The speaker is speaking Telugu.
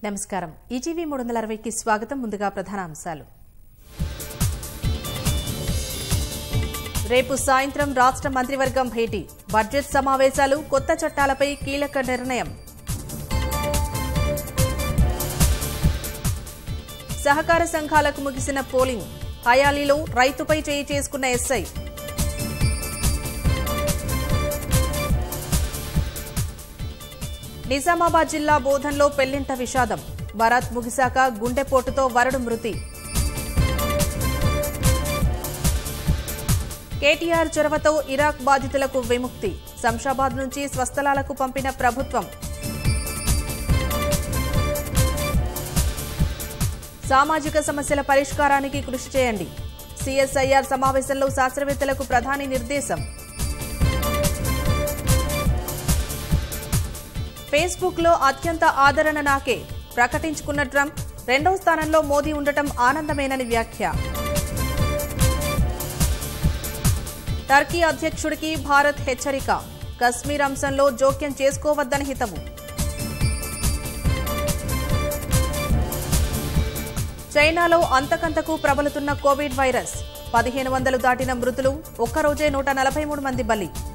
నమస్కారం ఈటీవీ మూడు వందల అరవైకి స్వాగతం ముందుగా ప్రధాన అంశాలు రేపు సాయంత్రం రాష్ట్ర మంత్రివర్గం భేటీ బడ్జెట్ సమావేశాలు కొత్త చట్టాలపై కీలక నిర్ణయం సహకార సంఘాలకు ముగిసిన పోలింగ్ హయాలీలో రైతుపై చేయి చేసుకున్న ఎస్ఐ నిజామాబాద్ జిల్లా బోధన్లో పెళ్లింట విషాదం బరాత్ ముగిశాక గుండెపోటుతో వరుడు మృతి కేటీఆర్ చొరవతో ఇరాక్ బాధితులకు విముక్తి శంషాబాద్ నుంచి స్వస్థలాలకు పంపిన ప్రభుత్వం సామాజిక సమస్యల పరిష్కారానికి కృషి చేయండి సిఎస్ఐఆర్ సమావేశంలో శాస్త్రవేత్తలకు ప్రధాని నిర్దేశం ఫేస్బుక్ లో అత్యంత ఆదరణ నాకే ప్రకటించుకున్న ట్రంప్ రెండవ స్థానంలో మోదీ ఉండటం ఆనందమేనని వ్యాఖ్య టర్కీ అధ్యక్షుడికి భారత్ హెచ్చరిక కశ్మీర్ అంశంలో జోక్యం చేసుకోవద్దని హితవు చైనాలో అంతకంతకు ప్రబలుతున్న కోవిడ్ వైరస్ పదిహేను వందలు దాటిన మృతులు ఒక్కరోజే నూట నలభై మూడు మంది బలి